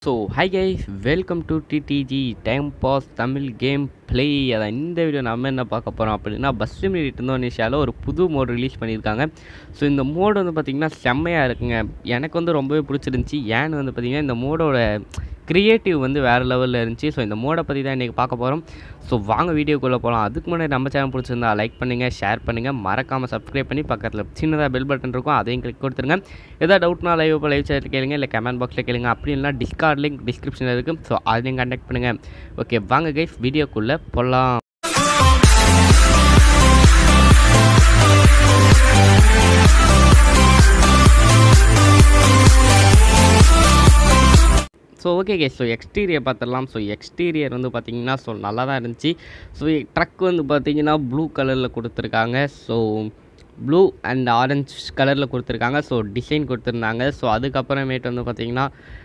so hi guys welcome to DDG time pass Tamil game play அதான் இந்த video நம்ம என்ன பார்க்க போகிறோம் அப்படின்னா பஸ் சிமிலிட் இந்தோனேஷியாவில் ஒரு புது மோடு ரிலீஸ் பண்ணியிருக்காங்க ஸோ இந்த மோடு வந்து பார்த்திங்கன்னா செம்மையாக இருக்குங்க எனக்கு வந்து ரொம்பவே பிடிச்சிருந்துச்சி ஏன்னு வந்து பார்த்திங்கன்னா இந்த மோடோட க்ரியேட்டிவ் வந்து வேறு லெவலில் இருந்துச்சு ஸோ இந்த மோடை பற்றி தான் இன்றைக்கி பார்க்க போகிறோம் ஸோ வாங்க வீடியோக்குள்ளே போகலாம் அதுக்கு முன்னாடி நம்ம சேனல் பிடிச்சிருந்தா லைக் பண்ணுங்கள் ஷேர் பண்ணுங்கள் மறக்காமல் சப்ஸ்கிரைப் பண்ணி பக்கத்தில் சின்னதாக பெல் பட்டன் இருக்கும் அதையும் கிளிக் கொடுத்துருங்க எதாவது டவுட்னா லைவ் இப்போ லைவ் சேட் கேளுங்க இல்லை கமெண்ட் பாக்ஸில் கேளுங்க அப்படி இல்லைனா டிஸ்கார்ட் லிங்க் டிஸ்கிரிப்ஷனில் இருக்குது ஸோ அதையும் கான்டாக்ட் பண்ணுங்கள் ஓகே வாங்க கைஸ் வீடியோக்குள்ளே போகலாம் so okay K so exterior பார்த்துடலாம் ஸோ எக்ஸ்டீரியர் வந்து பார்த்திங்கன்னா ஸோ நல்லா தான் இருந்துச்சு ஸோ ட்ரக் வந்து பார்த்திங்கன்னா ப்ளூ கலரில் கொடுத்துருக்காங்க ஸோ ப்ளூ அண்ட் ஆரஞ்ச் கலரில் கொடுத்துருக்காங்க ஸோ டிசைன் கொடுத்துருந்தாங்க ஸோ அதுக்கப்புறமேட்டு வந்து பார்த்திங்கன்னா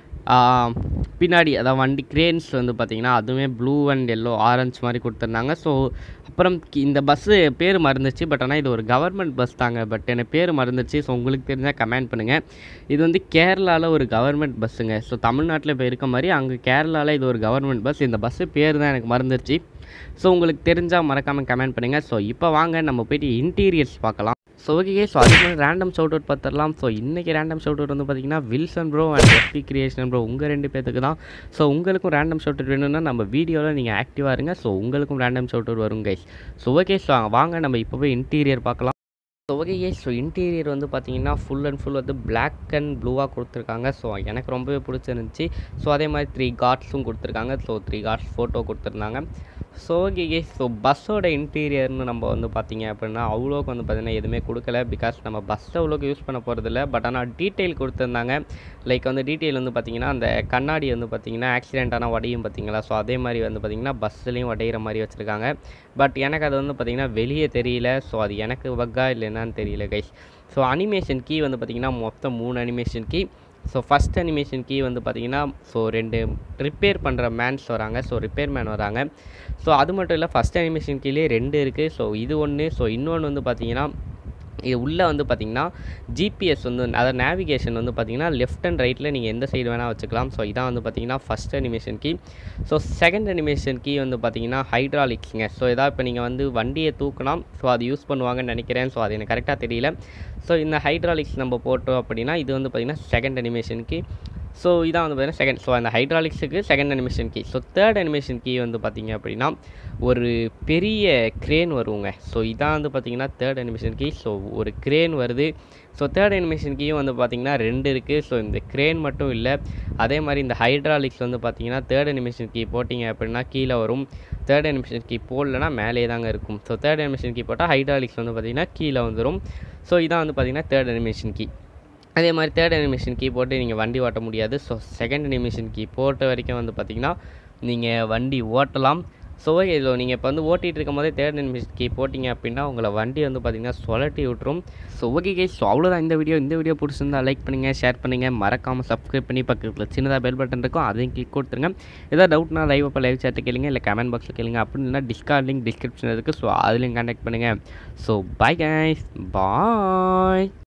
பின்னாடி அதாவது வண்டி கிரேன்ஸ் வந்து பார்த்திங்கன்னா அதுவுமே ப்ளூ அண்ட் எல்லோ ஆரஞ்ச் மாதிரி கொடுத்துருந்தாங்க ஸோ அப்புறம் கி- இந்த பஸ்ஸு பேர் மறந்துச்சு பட் ஆனால் இது ஒரு கவர்மெண்ட் பஸ் தாங்க பட் எனக்கு பேர் மறந்துச்சு ஸோ உங்களுக்கு தெரிஞ்சால் கமெண்ட் பண்ணுங்கள் இது வந்து கேரளாவில் ஒரு கவர்மெண்ட் பஸ்ஸுங்க ஸோ தமிழ்நாட்டில் இப்போ இருக்க மாதிரி அங்கே கேரளாவில் இது ஒரு கவர்மெண்ட் பஸ் இந்த பஸ்ஸு பேர் தான் எனக்கு மறந்துருச்சு ஸோ உங்களுக்கு தெரிஞ்சால் மறக்காமல் கமெண்ட் பண்ணுங்கள் ஸோ இப்போ வாங்க நம்ம போயிட்டு இன்டீரியர்ஸ் பார்க்கலாம் ஸோ ஓகே ஸோ அதுக்கு முன்னாடி ரேண்டம் ஷவுட் அவுட் பார்த்துடலாம் ஸோ இன்றைக்கி ரேண்டம் ஷவுட் அவுட் வந்து பார்த்தீங்கன்னா Wilson bro and SP creation bro உங்கள் ரெண்டு பேத்துக்கு தான் ஸோ உங்களுக்கும் ரேண்டம் ஷவுட் அவுட் வேணும்னா நம்ம வீடியோவில் நீங்கள் ஆக்டிவாக இருங்க ஸோ உங்களுக்கும் ரேண்டம் ஷவுட் அவுட் வரும் கைஸ் ஸோ ஓகே ஸோ வாங்க நம்ம இப்போ போய் இன்டீரியர் பார்க்கலாம் ஸோ ஓகே ஸோ இன்டீரியர் வந்து பார்த்தீங்கன்னா ஃபுல் அண்ட் ஃபுல் வந்து Black அண்ட் ப்ளூவாக கொடுத்துருக்காங்க ஸோ எனக்கு ரொம்பவே பிடிச்சிருந்துச்சி ஸோ அதே மாதிரி த்ரீ கார்ட்ஸும் கொடுத்துருக்காங்க ஸோ த்ரீ கார்ட்ஸ் ஃபோட்டோ கொடுத்துருந்தாங்க ஸோ ஓகே ஸோ பஸ்ஸோட இன்டீரியர்னு நம்ம வந்து பார்த்தீங்க அப்படின்னா அவ்வளோக்கு வந்து பார்த்தீங்கன்னா எதுவுமே கொடுக்கல பிகாஸ் நம்ம பஸ்ஸை அவ்வளோக்கு யூஸ் பண்ண போகிறதில்ல பட் ஆனால் டீட்டெயில் கொடுத்துருந்தாங்க லைக் வந்து டீட்டெயில் வந்து பார்த்தீங்கன்னா அந்த கண்ணாடி வந்து பார்த்தீங்கன்னா ஆக்சிடென்ட் ஆனால் உடையும் பார்த்தீங்களா ஸோ அதே மாதிரி வந்து பார்த்தீங்கன்னா பஸ்ஸுலேயும் உடையிற மாதிரி வச்சுருக்காங்க பட் எனக்கு அது வந்து பார்த்தீங்கன்னா வெளியே தெரியல ஸோ அது எனக்கு வக்கா இல்லை என்னன்னு தெரியல கைஸ் ஸோ அனிமேஷன் கீ வந்து பார்த்தீங்கன்னா மொத்தம் மூணு animation key so first animation key வந்து பார்த்தீங்கன்னா ஸோ ரெண்டு ரிப்பேர் பண்ணுற மேன்ஸ் வராங்க ஸோ ரிப்பேர் மேன் வராங்க ஸோ அது மட்டும் இல்லை ஃபஸ்ட் அனிமேஷன் கீழே ரெண்டு இருக்குது ஸோ இது ஒன்று ஸோ இன்னொன்று வந்து பார்த்தீங்கன்னா இது உள்ளே வந்து பார்த்தீங்கன்னா ஜிபிஎஸ் வந்து அதாவது நேவிகேஷன் வந்து பார்த்தீங்கன்னா லெஃப்ட் அண்ட் ரைட்டில் நீங்கள் எந்த சைடு வேணால் வச்சுக்கலாம் ஸோ இதான் வந்து பார்த்தீங்கன்னா first animation key so second animation key வந்து பார்த்தீங்கன்னா ஹைட்ராலிக்ஸுங்க ஸோ ஏதாவது இப்போ நீங்கள் வந்து வண்டியை தூக்கலாம் ஸோ அது யூஸ் பண்ணுவாங்கன்னு நினைக்கிறேன் ஸோ அது எனக்கு கரெக்டாக தெரியல ஸோ இந்த ஹைட்ராலிக்ஸ் நம்ம போட்டோம் அப்படின்னா இது வந்து பார்த்தீங்கன்னா செகண்ட் அனிமேஷன் கீ ஸோ இதான் வந்து பார்த்தீங்கன்னா செகண்ட் ஸோ அந்த ஹைட்ராலிக்ஸுக்கு second animation key so third animation key வந்து பார்த்தீங்க அப்படின்னா ஒரு பெரிய க்ரேன் வருங்க ஸோ இதான் வந்து பார்த்தீங்கன்னா தேர்ட் அனிமேஷன் கீ ஸோ ஒரு க்ரேன் வருது ஸோ தேர்ட் அனிமேஷன் கீயும் வந்து பார்த்தீங்கன்னா ரெண்டு இருக்குது ஸோ இந்த க்ரேன் மட்டும் இல்லை அதே மாதிரி இந்த ஹைட்ராலிக்ஸ் வந்து பார்த்தீங்கன்னா தேர்ட் அனிமேஷன் கீ போட்டிங்க அப்படின்னா கீழே வரும் தேர்ட் அனிமேஷன் கீ போடலனா மேலே தாங்க இருக்கும் ஸோ தேர்ட் அனிமேஷன் கீ போட்டால் ஹைட்ராலிக்ஸ் வந்து பார்த்தீங்கன்னா கீழே வந்துடும் ஸோ இதான் வந்து பார்த்தீங்கன்னா தேர்ட் அனிமேஷன் கீ அதே மாதிரி தேர்ட் அனிமேஷன் கீ போட்டு நீங்கள் வண்டி ஓட்ட முடியாது ஸோ செகண்ட் அனிமேஷன் கீ போட்ட வரைக்கும் வந்து பார்த்தீங்கன்னா நீங்கள் வண்டி ஓட்டலாம் ஸோ ஓகே இதில் நீங்கள் இப்போ வந்து ஓட்டிகிட்டு இருக்கும் போதே தேர்ட் அனிமேஷன் கீ போட்டிங்க அப்படின்னா உங்களை வண்டி வந்து பார்த்தீங்கன்னா சுழட்டி விட்டுரும் ஸோ ஓகே கே ஸோ அவ்வளோதான் இந்த வீடியோ இந்த வீடியோ பிடிச்சிருந்தா லைக் பண்ணுங்கள் ஷேர் பண்ணுங்கள் மறக்காமல் சப்ஸ்கிரைப் பண்ணி பக்கத்தில் சின்னதாக பெல் பட்டன் இருக்கும் அதையும் கிளிக் கொடுத்துருங்க ஏதாவது டவுட்னா லைவ் அப்போ லைவ் சேட்டை கேளுங்க இல்லை கமெண்ட் பாக்ஸில் கேளுங்க அப்படி இல்லைனா டிஸ்கார்ட் லிங்க் டிஸ்கிரிப்ஷன் இருக்குது ஸோ அதுலேயும் கான்டாக்ட் பண்ணுங்கள் ஸோ பாய் கைஸ் பாய்